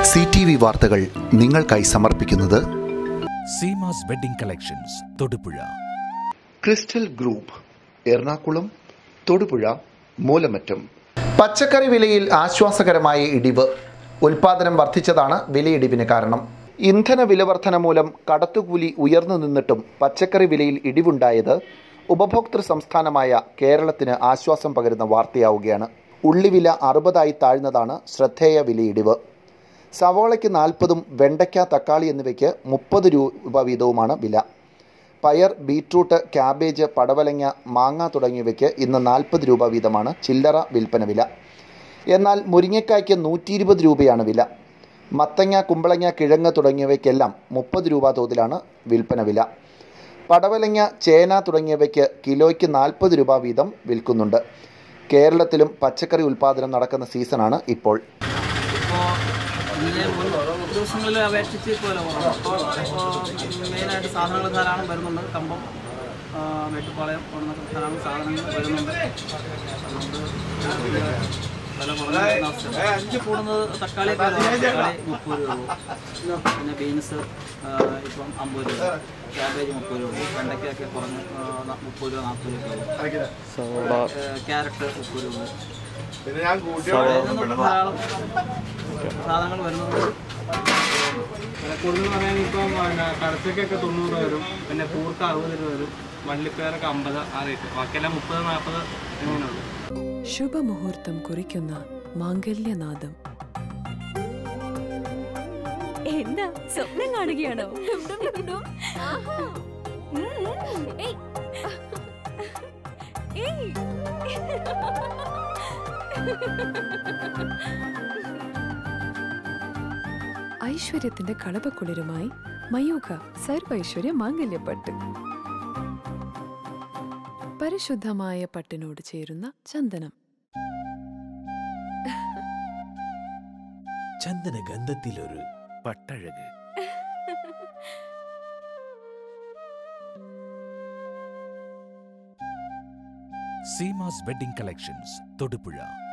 C T V വാർത്തകൾ നിങ്ങൾക്കായി സമർപ്പിക്കുന്നത് Seemas wedding collections Thodupuzha crystal group Ernakulam Thodupuzha Moolamattam പച്ചക്കറി വിലയിൽ ആശ്വാസകരമായ ഇടിവ് ഉൽപാദനം വർദ്ധിച്ചതാണ് വിലയിടിവിന് കാരണം ഇന്ധന വിലവർധന മൂലം കടത്തുകൂലി ഉയർന്നു നിന്നിട്ടും പച്ചക്കറി വിലയിൽ ഇടിവുണ്ടായത് ഉപഭോക്തൃ സംസ്ഥാനമായ കേരളത്തിന് ആശ്വാസം പകരുന്ന വാർത്തയാവുകയാണ് ഉള്ളിവില അറുപതായി താഴ്ന്നതാണ് ശ്രദ്ധേയ വിലയിടിവ് സവോളയ്ക്ക് നാൽപ്പതും വെണ്ടയ്ക്ക തക്കാളി എന്നിവയ്ക്ക് മുപ്പത് രൂപ വീതവുമാണ് വില പയർ ബീട്രൂട്ട് ക്യാബേജ് പടവലങ്ങ മാങ്ങ തുടങ്ങിയവയ്ക്ക് ഇന്ന് നാൽപ്പത് രൂപ വീതമാണ് ചില്ലറ വിൽപ്പന വില എന്നാൽ മുരിങ്ങക്കായ്ക്ക് നൂറ്റി ഇരുപത് രൂപയാണ് വില മത്തങ്ങ കുമ്പളങ്ങ കിഴങ്ങ് തുടങ്ങിയവയ്ക്കെല്ലാം മുപ്പത് രൂപ തോതിലാണ് വിൽപ്പന വില പടവലങ്ങ ചേന തുടങ്ങിയവയ്ക്ക് കിലോയ്ക്ക് നാൽപ്പത് രൂപ വീതം വിൽക്കുന്നുണ്ട് കേരളത്തിലും പച്ചക്കറി ഉൽപ്പാദനം നടക്കുന്ന സീസണാണ് ഇപ്പോൾ ഇപ്പോൾ ഇന്നലെ മുൻ ദിവസങ്ങളിൽ അപേക്ഷിച്ച് ഇപ്പോൾ വില കുറവാണ് ഇപ്പോൾ മെയിനായിട്ട് സാധനങ്ങൾ ധാരാളം വരുന്നുണ്ട് കമ്പം ആ, മേട്ടുപ്പാളയം പോകുന്ന ധാരാളം സാധനങ്ങൾ വരുന്നുണ്ട് അതുകൊണ്ട് വില കുറഞ്ഞ അവസ്ഥ കൂടുന്നത് തക്കാളിയൊക്കെ വില തക്കാളി മുപ്പത് രൂപ പിന്നെ ബീൻസ് ആ, ഇപ്പം അമ്പത് രൂപ ക്യാബേജ് മുപ്പത് രൂപ വെണ്ടയ്ക്കൊക്കെ കുറഞ്ഞ് ആ, ന- മുപ്പത് രൂപ നാൽപ്പത് രൂപ ക്യാരറ്റ് മുപ്പത് രൂപ ഇതിൽ ധാരാളം സാധനങ്ങൾ വരുന്നുണ്ട് വിലക്കൂടുതൽ പറയാൻ ഇപ്പം പിന്നെ കടച്ചക്കൊക്കെ തൊണ്ണൂറ് വരും പിന്നെ കൂർക്ക അറുപത് രൂപ വരും വള്ളിപ്പയറൊക്കെ അമ്പത് ആ റേറ്റ് ബാക്കിയെല്ലാം മുപ്പത് നാൽപ്പത് അങ്ങനെയുള്ളൂ ശുഭമുഹൂർത്തം കുറിക്കുന്ന മാംഗല്യനാദം എന്താ സ്വപ്നം കാണുകയാണോ ഉം. ഏയ്. ഏയ്. ഐശ്വര്യത്തിന്റെ കളപക്കുളിരുമായി മയൂഖ സർവൈശ്വര്യ മാംഗല്യപ്പട്ട് പരിശുദ്ധമായ പട്ടിനോട് ചേരുന്ന ചന്ദനം ചന്ദന ഗന്ധത്തിലൊരു പട്ടഴക് സീമാസ് വെഡിംഗ് കളക്ഷൻസ് തൊടുപുഴ